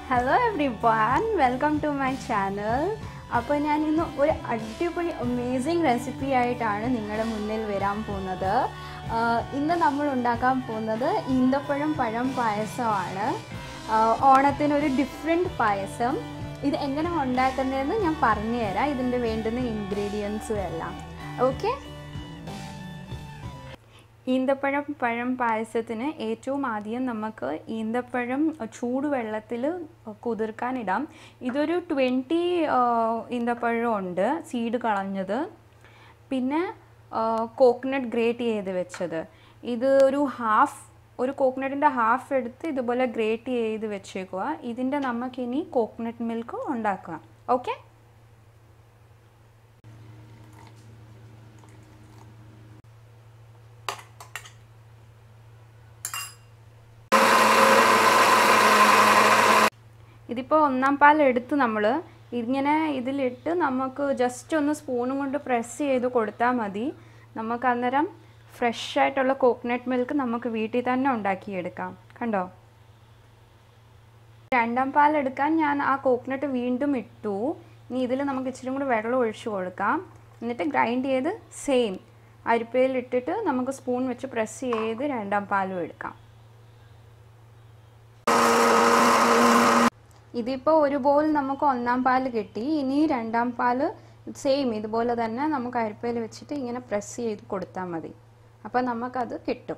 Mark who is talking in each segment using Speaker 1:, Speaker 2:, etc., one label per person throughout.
Speaker 1: Hello everyone welcome to my channel അപ്പോൾ ഞാൻ ഇന്ന് ഒരു അടിപൊളി അമേസിങ് റെസിപ്പി ആയിട്ടാണ് നിങ്ങളുടെ മുന്നിൽ വരാൻ പോകുന്നത് ആഹ് ഇന്ന് നമ്മൾ ഉണ്ടാക്കാൻ പോകുന്നത് ഈന്തപ്പഴം പഴം പായസമാണ് ആഹ് ഓണത്തിനൊരു ഡിഫറെൻറ്റ് പായസം ഇത് എങ്ങനെ ഉണ്ടാക്കുന്നതെന്ന് ഞാൻ പറഞ്ഞുതരാം ഇതിൻ്റെ വേണ്ടുന്ന ഇൻഗ്രീഡിയൻസും എല്ലാം ഓക്കെ ഈന്തപ്പഴം പഴം പായസത്തിന് ഏറ്റവും ആദ്യം നമുക്ക് ഈന്തപ്പഴം ചൂടുവെള്ളത്തിൽ കുതിർക്കാനിടാം ഇതൊരു ട്വൻറ്റി ഈന്തപ്പഴം ഉണ്ട് സീഡ് കളഞ്ഞത് പിന്നെ കോക്കനട്ട് ഗ്രേറ്റ് ചെയ്ത് വെച്ചത് ഇത് ഒരു ഹാഫ് ഒരു കോക്കനട്ടിൻ്റെ ഹാഫ് എടുത്ത് ഇതുപോലെ ഗ്രേറ്റ് ചെയ്ത് വെച്ചേക്കുക ഇതിൻ്റെ നമുക്കിനി കോക്കനട്ട് മിൽക്ക് ഉണ്ടാക്കാം ഓക്കെ ഇതിപ്പോൾ ഒന്നാം പാൽ എടുത്ത് നമ്മൾ ഇങ്ങനെ ഇതിലിട്ട് നമുക്ക് ജസ്റ്റ് ഒന്ന് സ്പൂണും കൊണ്ട് പ്രസ് ചെയ്ത് കൊടുത്താൽ മതി നമുക്ക് അന്നേരം ഫ്രഷ് ആയിട്ടുള്ള കോക്കനട്ട് മിൽക്ക് നമുക്ക് വീട്ടിൽ തന്നെ ഉണ്ടാക്കിയെടുക്കാം കണ്ടോ രണ്ടാം പാൽ എടുക്കാൻ ഞാൻ ആ കോക്കനട്ട് വീണ്ടും ഇട്ടു ഇനി ഇതിൽ നമുക്ക് ഇച്ചിരി കൂടി വെള്ളം ഒഴിച്ചു കൊടുക്കാം എന്നിട്ട് ഗ്രൈൻഡ് ചെയ്ത് സെയിം അരിപ്പയിൽ ഇട്ടിട്ട് നമുക്ക് സ്പൂൺ വെച്ച് പ്രസ് ചെയ്ത് രണ്ടാം പാലും എടുക്കാം ഇതിപ്പോൾ ഒരു ബോൾ നമുക്ക് ഒന്നാം പാൽ കിട്ടി ഇനി രണ്ടാം പാൽ സെയിം ഇതുപോലെ തന്നെ നമുക്ക് അരിപ്പയിൽ വെച്ചിട്ട് ഇങ്ങനെ പ്രസ് ചെയ്ത് കൊടുത്താൽ മതി അപ്പോൾ നമുക്കത് കിട്ടും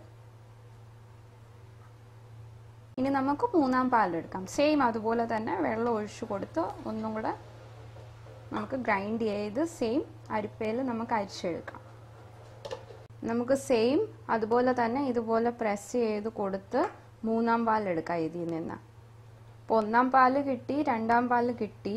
Speaker 1: ഇനി നമുക്ക് മൂന്നാം പാലെടുക്കാം സെയിം അതുപോലെ തന്നെ വെള്ളം ഒഴിച്ചു കൊടുത്ത് ഒന്നും കൂടെ നമുക്ക് ഗ്രൈൻഡ് ചെയ്ത് സെയിം അരിപ്പയിൽ നമുക്ക് അരിച്ചെടുക്കാം നമുക്ക് സെയിം അതുപോലെ തന്നെ ഇതുപോലെ പ്രസ് ചെയ്ത് കൊടുത്ത് മൂന്നാം പാലെടുക്കാം ഇതിൽ നിന്ന് അപ്പോൾ ഒന്നാം പാല് കിട്ടി രണ്ടാം പാല് കിട്ടി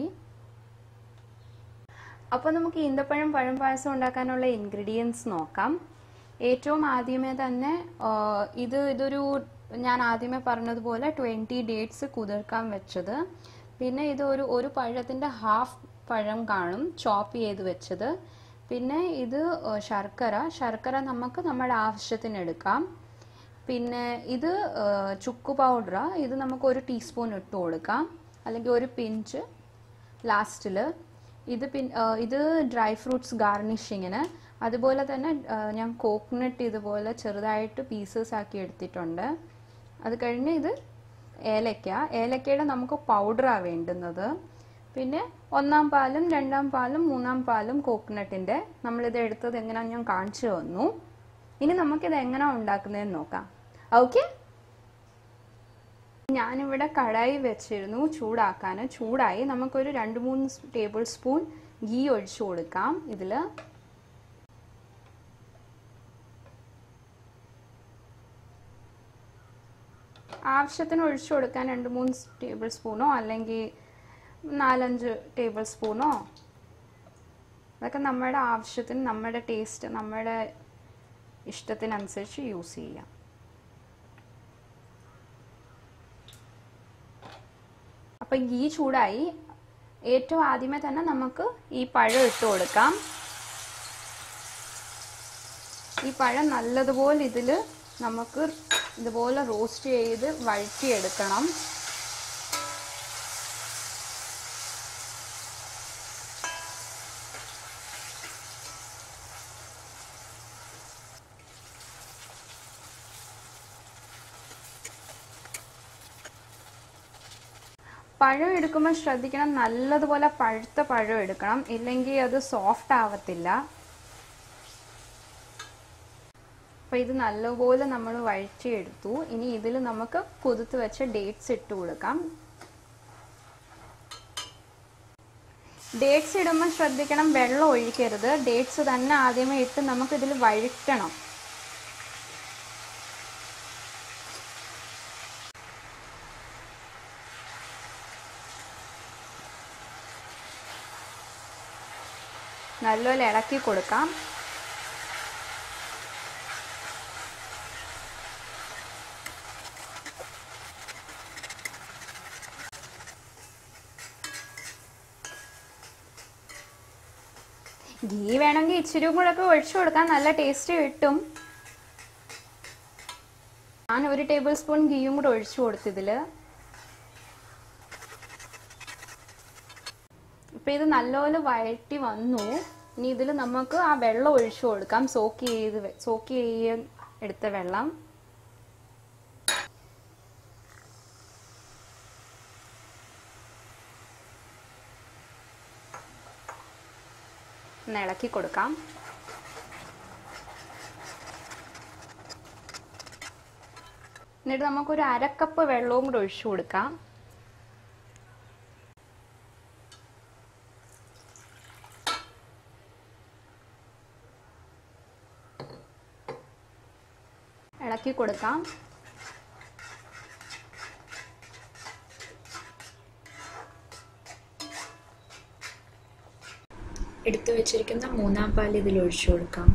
Speaker 1: അപ്പോൾ നമുക്ക് ഈന്തപ്പഴം പഴം പായസം ഉണ്ടാക്കാനുള്ള ഇൻഗ്രീഡിയൻസ് നോക്കാം ഏറ്റവും ആദ്യമേ തന്നെ ഇത് ഇതൊരു ഞാൻ ആദ്യമേ പറഞ്ഞതുപോലെ ട്വൻറ്റി ഡേറ്റ്സ് കുതിർക്കാൻ വെച്ചത് പിന്നെ ഇത് ഒരു ഒരു പഴത്തിൻ്റെ ഹാഫ് പഴം കാണും ചോപ്പ് ചെയ്ത് വെച്ചത് പിന്നെ ഇത് ശർക്കര ശർക്കര നമുക്ക് നമ്മുടെ ആവശ്യത്തിന് എടുക്കാം പിന്നെ ഇത് ചുക്ക് പൗഡർ ഇത് നമുക്ക് ഒരു ടീസ്പൂൺ ഇട്ട് കൊടുക്കാം അല്ലെങ്കിൽ ഒരു പിഞ്ച് ലാസ്റ്റിൽ ഇത് പിൻ ഇത് ഡ്രൈ ഫ്രൂട്ട്സ് ഗാർണിഷിങ്ങിന് അതുപോലെ തന്നെ ഞാൻ കോക്കനട്ട് ഇതുപോലെ ചെറുതായിട്ട് പീസസ് ആക്കി എടുത്തിട്ടുണ്ട് അത് കഴിഞ്ഞ് ഇത് ഏലക്ക ഏലക്കയുടെ നമുക്ക് പൗഡറാണ് വേണ്ടുന്നത് പിന്നെ ഒന്നാം പാലും രണ്ടാം പാലും മൂന്നാം പാലും കോക്കനട്ടിൻ്റെ നമ്മളിത് എടുത്തത് എങ്ങനെയാണെന്ന് ഞാൻ കാണിച്ചു തന്നു ഇനി നമുക്കിത് എങ്ങനെയാണ് ഉണ്ടാക്കുന്നതെന്ന് നോക്കാം ഓക്കെ ഞാനിവിടെ കടായി വെച്ചിരുന്നു ചൂടാക്കാൻ ചൂടായി നമുക്കൊരു രണ്ട് മൂന്ന് ടേബിൾ സ്പൂൺ ഗീ ഒഴിച്ചു കൊടുക്കാം ഇതിൽ ആവശ്യത്തിന് ഒഴിച്ചു കൊടുക്കാൻ രണ്ട് മൂന്ന് ടേബിൾ സ്പൂണോ അല്ലെങ്കിൽ നാലഞ്ച് ടേബിൾ സ്പൂണോ അതൊക്കെ നമ്മുടെ ആവശ്യത്തിന് നമ്മുടെ ടേസ്റ്റ് നമ്മുടെ ഇഷ്ടത്തിനനുസരിച്ച് യൂസ് ചെയ്യാം അപ്പം ഗീ ചൂടായി ഏറ്റവും ആദ്യമേ തന്നെ നമുക്ക് ഈ പഴം ഇട്ട് കൊടുക്കാം ഈ പഴം നല്ലതുപോലെ ഇതിൽ നമുക്ക് ഇതുപോലെ റോസ്റ്റ് ചെയ്ത് വഴറ്റിയെടുക്കണം പഴം എടുക്കുമ്പോൾ ശ്രദ്ധിക്കണം നല്ലതുപോലെ പഴുത്ത പഴം എടുക്കണം ഇല്ലെങ്കിൽ അത് സോഫ്റ്റ് ആവത്തില്ല അപ്പോൾ ഇത് നല്ലപോലെ നമ്മൾ വഴറ്റിയെടുത്തു ഇനി ഇതിൽ നമുക്ക് കുതിർത്ത് വെച്ച ഡേറ്റ്സ് ഇട്ട് കൊടുക്കാം ഡേറ്റ്സ് ഇടുമ്പോൾ ശ്രദ്ധിക്കണം വെള്ളം ഒഴിക്കരുത് ഡേറ്റ്സ് തന്നെ ആദ്യമേ ഇട്ട് നമുക്ക് ഇതിൽ വഴറ്റണം നല്ലപോലെ ഇളക്കി കൊടുക്കാം ഗീ വേണമെങ്കിൽ ഇച്ചിരി കൂടെ ഒക്കെ ഒഴിച്ചു കൊടുക്കാൻ നല്ല ടേസ്റ്റ് കിട്ടും ഞാൻ ഒരു ടേബിൾ സ്പൂൺ ഗീയും കൂടെ ഒഴിച്ചു കൊടുത്തിതില് ഇപ്പൊ ഇത് നല്ലപോലെ വഴറ്റി വന്നു ഇനി ഇതിൽ നമുക്ക് ആ വെള്ളം ഒഴിച്ചു കൊടുക്കാം സോക്ക് ചെയ്ത് സോക്ക് ചെയ്യാൻ എടുത്ത വെള്ളം ഒന്ന് ഇളക്കി കൊടുക്കാം എന്നിട്ട് നമുക്കൊരു അരക്കപ്പ് വെള്ളവും കൂടെ ഒഴിച്ചു കൊടുക്കാം ഇളക്കി കൊടുക്കാം
Speaker 2: എടുത്തു വെച്ചിരിക്കുന്ന മൂന്നാം പാൽ ഇതിൽ ഒഴിച്ചു കൊടുക്കാം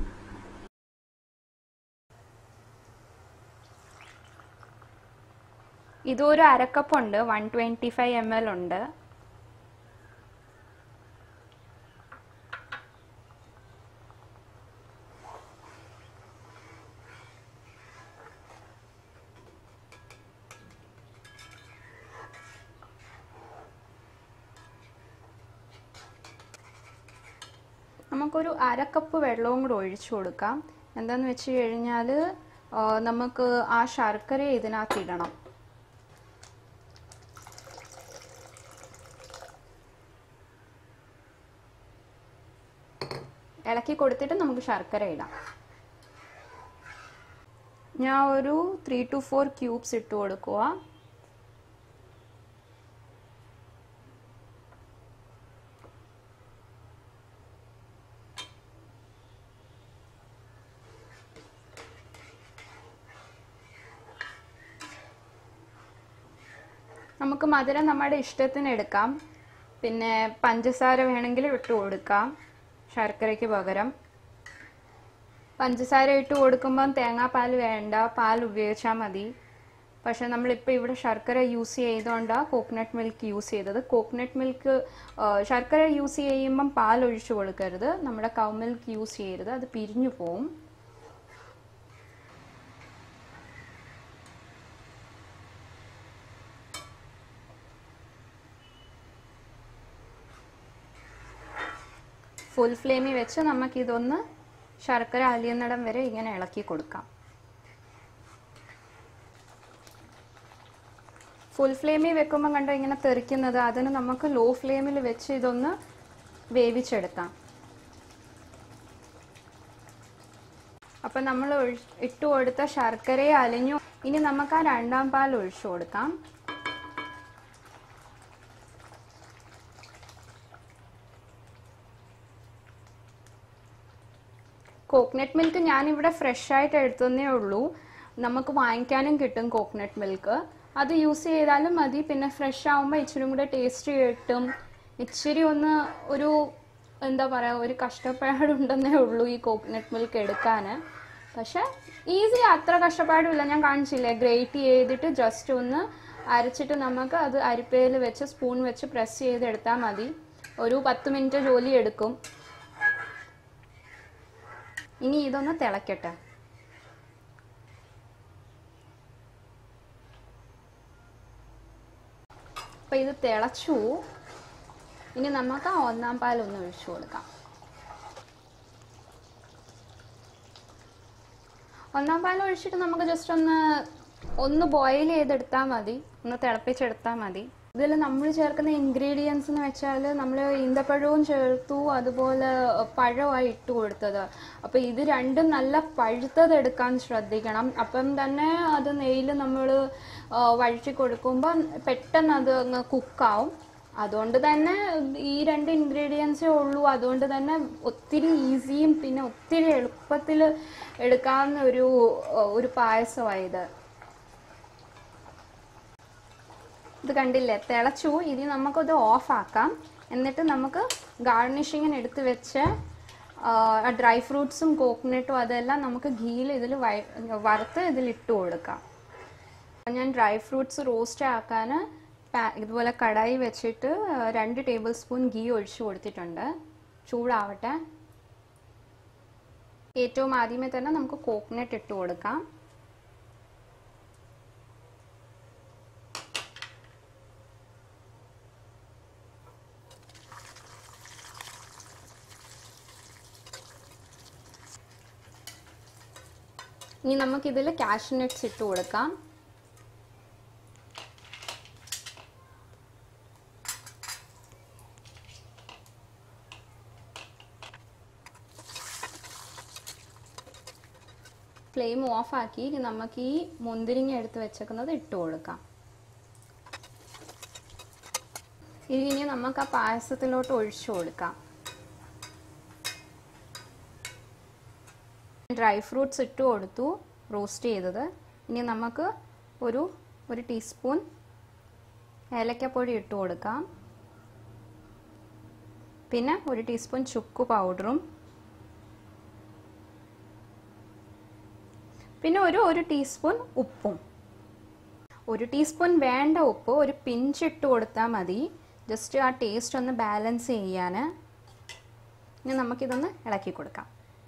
Speaker 1: ഇതൊരു അരക്കപ്പ് ഉണ്ട് one twenty five M L ഉണ്ട് നമുക്കൊരു അരക്കപ്പ് വെള്ളവും കൂടെ ഒഴിച്ചു കൊടുക്കാം എന്താന്ന് വെച്ച് കഴിഞ്ഞാൽ നമുക്ക് ആ ശർക്കര ഇതിനകത്ത് ഇടണം ഇളക്കി കൊടുത്തിട്ട് നമുക്ക് ശർക്കര ഇടാം ഞാൻ ഒരു ത്രീ ടു ഫോർ ക്യൂബ്സ് ഇട്ട് കൊടുക്കുക നമുക്ക് മധുരം നമ്മുടെ ഇഷ്ടത്തിന് എടുക്കാം പിന്നെ പഞ്ചസാര വേണമെങ്കിൽ ഇട്ട് കൊടുക്കാം ശർക്കരയ്ക്ക് പകരം പഞ്ചസാര ഇട്ട് കൊടുക്കുമ്പം തേങ്ങാപ്പാൽ വേണ്ട പാൽ ഉപയോഗിച്ചാൽ മതി പക്ഷെ നമ്മളിപ്പോൾ ഇവിടെ ശർക്കര യൂസ് ചെയ്തുകൊണ്ടാണ് കോക്കനട്ട് മിൽക്ക് യൂസ് ചെയ്തത് കോക്കനട്ട് മിൽക്ക് ശർക്കര യൂസ് ചെയ്യുമ്പം പാൽ ഒഴിച്ചു കൊടുക്കരുത് നമ്മുടെ കൗ മിൽക്ക് യൂസ് ചെയ്യരുത് അത് പിരിഞ്ഞു പോവും ഫുൾ ഫ്ലെയിമിൽ വെച്ച് നമുക്കിതൊന്ന് ശർക്കര അലിയുന്നിടം വരെ ഇങ്ങനെ ഇളക്കി കൊടുക്കാം ഫുൾ ഫ്ലെയിമിൽ വെക്കുമ്പോൾ കണ്ടോ ഇങ്ങനെ തെറിക്കുന്നത് അതിന് നമുക്ക് ലോ ഫ്ലെയിമിൽ വെച്ച് ഇതൊന്ന് വേവിച്ചെടുക്കാം അപ്പം നമ്മൾ ഇട്ട് കൊടുത്ത ശർക്കരയെ അലിഞ്ഞു ഇനി നമുക്ക് ആ രണ്ടാം പാൽ ഒഴിച്ചു കൊടുക്കാം കോക്കനട്ട് മിൽക്ക് ഞാനിവിടെ ഫ്രഷ് ആയിട്ട് എടുത്തതേ ഉള്ളൂ നമുക്ക് വാങ്ങിക്കാനും കിട്ടും കോക്കനട്ട് മിൽക്ക് അത് യൂസ് ചെയ്താലും മതി പിന്നെ ഫ്രഷ് ആകുമ്പോൾ ഇച്ചിരി കൂടെ ടേസ്റ്റ് കിട്ടും ഇച്ചിരി ഒന്ന് ഒരു എന്താ പറയുക ഒരു കഷ്ടപ്പാടുണ്ടെന്നേ ഉള്ളൂ ഈ കോക്കനട്ട് മിൽക്ക് എടുക്കാൻ പക്ഷെ ഈസി അത്ര കഷ്ടപ്പാടുമില്ല ഞാൻ കാണിച്ചില്ലേ ഗ്രേറ്റ് ചെയ്തിട്ട് ജസ്റ്റ് ഒന്ന് അരച്ചിട്ട് നമുക്ക് അത് അരിപ്പയിൽ വെച്ച് സ്പൂൺ വെച്ച് പ്രസ് ചെയ്തെടുത്താൽ മതി ഒരു പത്ത് മിനിറ്റ് ജോലി എടുക്കും ഇനി ഇതൊന്ന് തിളക്കട്ടെ അപ്പൊ ഇത് തിളച്ചു ഇനി നമുക്ക് ആ ഒന്നാം പാൽ ഒന്ന് ഒഴിച്ചു കൊടുക്കാം ഒന്നാം പാൽ ഒഴിച്ചിട്ട് നമുക്ക് ജസ്റ്റ് ഒന്ന് ഒന്ന് ബോയിൽ ചെയ്തെടുത്താൽ മതി ഒന്ന് തിളപ്പിച്ചെടുത്താൽ മതി ഇതിൽ നമ്മൾ ചേർക്കുന്ന ഇൻഗ്രീഡിയൻസ് എന്ന് വെച്ചാൽ നമ്മൾ ഈന്തപ്പഴവും ചേർത്തു അതുപോലെ പഴമായി ഇട്ട് കൊടുത്തത് അപ്പോൾ ഇത് രണ്ടും നല്ല പഴുത്തത് എടുക്കാൻ ശ്രദ്ധിക്കണം അപ്പം തന്നെ അത് നെയ്യിൽ നമ്മൾ വഴിച്ച് കൊടുക്കുമ്പോൾ പെട്ടെന്ന് അത് അങ്ങ് കുക്കാവും അതുകൊണ്ട് തന്നെ ഈ രണ്ട് ഇൻഗ്രീഡിയൻസേ ഉള്ളൂ അതുകൊണ്ട് തന്നെ ഒത്തിരി ഈസിയും പിന്നെ ഒത്തിരി എളുപ്പത്തിൽ എടുക്കാവുന്ന ഒരു ഒരു പായസമായത് ഇത് കണ്ടില്ലേ തിളച്ചു ഇനി നമുക്കത് ഓഫ് ആക്കാം എന്നിട്ട് നമുക്ക് ഗാർണിഷിങ്ങിന് എടുത്ത് വെച്ച് ഡ്രൈ ഫ്രൂട്ട്സും കോക്കനട്ടും അതെല്ലാം നമുക്ക് ഗീയിൽ ഇതിൽ വറുത്ത് ഇതിൽ ഇട്ട് കൊടുക്കാം ഞാൻ ഡ്രൈ ഫ്രൂട്ട്സ് റോസ്റ്റ് ആക്കാൻ ഇതുപോലെ കടായി വെച്ചിട്ട് രണ്ട് ടേബിൾ സ്പൂൺ ഗീ ഒഴിച്ചു കൊടുത്തിട്ടുണ്ട് ചൂടാവട്ടെ ഏറ്റവും ആദ്യമേ തന്നെ നമുക്ക് കോക്കനട്ട് ഇട്ട് കൊടുക്കാം ഇനി നമുക്കിതിൽ കാഷ്നട്ട്സ് ഇട്ട് കൊടുക്കാം ഫ്ലെയിം ഓഫ് ആക്കി നമുക്ക് ഈ മുന്തിരിങ്ങ എടുത്ത് വെച്ചേക്കുന്നത് ഇട്ട് കൊടുക്കാം ഇത് ഇനി നമുക്ക് ആ പായസത്തിലോട്ട് ഒഴിച്ചു കൊടുക്കാം ഡ്രൈ ഫ്രൂട്ട്സ് ഇട്ട് കൊടുത്തു റോസ്റ്റ് ചെയ്തത് ഇനി നമുക്ക് ഒരു ഒരു ടീസ്പൂൺ ഏലക്കപ്പൊടി ഇട്ട് കൊടുക്കാം പിന്നെ ഒരു ടീസ്പൂൺ ചുക്ക് പൗഡറും പിന്നെ ഒരു ഒരു ടീസ്പൂൺ ഉപ്പും ഒരു ടീസ്പൂൺ വേണ്ട ഉപ്പ് ഒരു പിഞ്ച് ഇട്ട് കൊടുത്താൽ മതി ജസ്റ്റ് ആ ടേസ്റ്റ് ഒന്ന് ബാലൻസ് ചെയ്യാൻ ഇനി നമുക്കിതൊന്ന് ഇളക്കി കൊടുക്കാം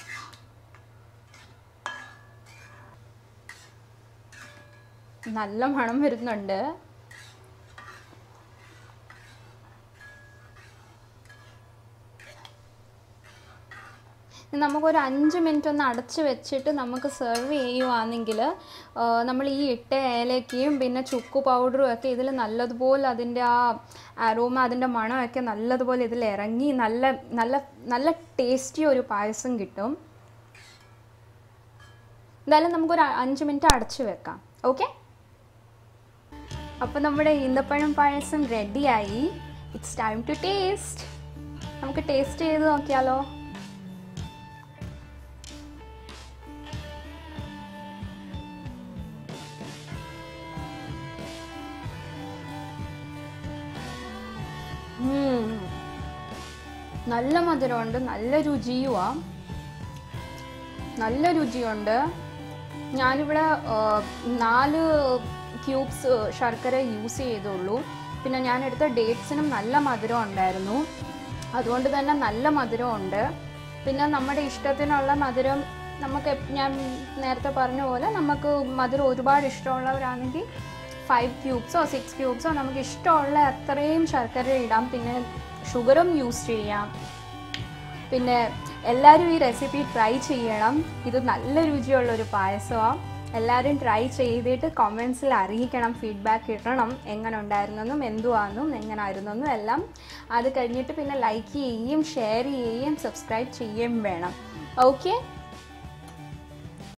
Speaker 1: നല്ല മണം വരുന്നുണ്ട് നമുക്കൊരു അഞ്ച് മിനിറ്റ് ഒന്ന് അടച്ച് വെച്ചിട്ട് നമുക്ക് സെർവ് ചെയ്യുവാണെങ്കിൽ നമ്മൾ ഈ ഇട്ട ഏലക്കയും പിന്നെ ചുക്ക് പൗഡറും ഒക്കെ ഇതിൽ നല്ലതുപോലെ അതിൻ്റെ ആ അരോമ അതിൻ്റെ മണമൊക്കെ നല്ലതുപോലെ ഇതിൽ ഇറങ്ങി നല്ല നല്ല നല്ല ടേസ്റ്റി ഒരു പായസം കിട്ടും എന്തായാലും നമുക്കൊരു അഞ്ച് മിനിറ്റ് അടച്ച് വെക്കാം ഓക്കെ അപ്പോൾ നമ്മുടെ ഈന്തപ്പഴം പായസം റെഡിയായി ഇറ്റ്സ് ടൈം ടു ടേസ്റ്റ് നമുക്ക് ടേസ്റ്റ് ചെയ്ത് നോക്കിയാലോ ഉം. നല്ല മധുരമുണ്ട് നല്ല രുചിയുമാ നല്ല രുചിയുണ്ട് ഞാനിവിടെ ആ, നാല് ക്യൂബ്സ് ശർക്കര യൂസ് ചെയ്തുള്ളൂ പിന്നെ ഞാൻ എടുത്ത ഡേറ്റ്സിനും നല്ല മധുരം ഉണ്ടായിരുന്നു അതുകൊണ്ട് തന്നെ നല്ല മധുരമുണ്ട് പിന്നെ നമ്മുടെ ഇഷ്ടത്തിനുള്ള മധുരം നമുക്ക് എപ്- ഞാൻ നേരത്തെ പറഞ്ഞ പോലെ നമുക്ക് മധുരം ഒരുപാട് ഇഷ്ടമുള്ളവരാണെങ്കിൽ ഫൈവ് ക്യൂബ്സോ സിക്സ് ക്യൂബ്സോ നമുക്ക് ഇഷ്ടമുള്ള അത്രയും ശർക്കര ഇടാം പിന്നെ ഷുഗറും യൂസ് ചെയ്യാം പിന്നെ എല്ലാവരും ഈ റെസിപ്പി ട്രൈ ചെയ്യണം ഇത് നല്ല രുചിയുള്ള ഒരു പായസമാണ് എല്ലാവരും ട്രൈ ചെയ്തിട്ട് കമൻസിൽ അറിയിക്കണം ഫീഡ്ബാക്ക് ഇടണം എങ്ങനെ ഉണ്ടായിരുന്നെന്നും എന്തുവാണെന്നും എങ്ങനായിരുന്നെന്നും എല്ലാം അത് കഴിഞ്ഞിട്ട് പിന്നെ ലൈക്ക് ചെയ്യുകയും ഷെയർ ചെയ്യുകയും സബ്സ്ക്രൈബ് ചെയ്യുകയും വേണം ഓക്കെ